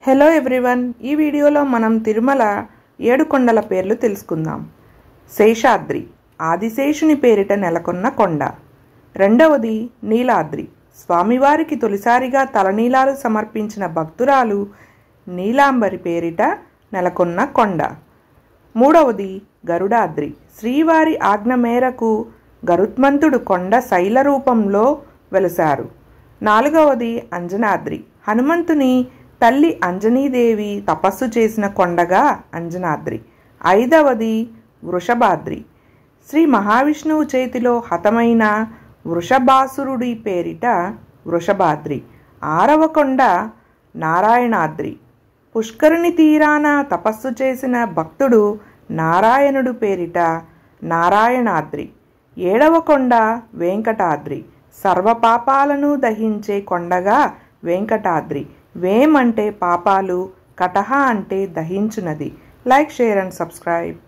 hello everyone ఈ వీడియోలో మనం తిరుమల ఏడు కొండల పేర్లు తెలుసుకుందాం శేషాద్రి ఆదిశేషుని పేరిట నెలకొన్న కొండ రెండవది నీలాద్రి స్వామివారికి తొలిసారిగా తలనీలాలు సమర్పించిన భక్తురాలు నీలాంబరి పేరిట నెలకొన్న కొండ మూడవది గరుడాద్రి శ్రీవారి ఆజ్ఞ మేరకు గరుత్మంతుడు కొండ శైల రూపంలో వెలసారు నాలుగవది అంజనాద్రి హనుమంతుని తల్లి అంజనీదేవి తపస్సు చేసిన కొండగా అంజనాద్రి ఐదవది వృషభాద్రి శ్రీ మహావిష్ణువు చేతిలో హతమైన వృషభాసురుడి పేరిట వృషభాద్రి ఆరవ కొండ నారాయణాద్రి పుష్కరుని తీరాన తపస్సు చేసిన భక్తుడు నారాయణుడు పేరిట నారాయణాద్రి ఏడవ కొండ వెంకటాద్రి సర్వపాపాలను దహించే కొండగా వెంకటాద్రి వేం అంటే పాపాలు కటహ అంటే దహించునది లైక్ షేర్ అండ్ సబ్స్క్రైబ్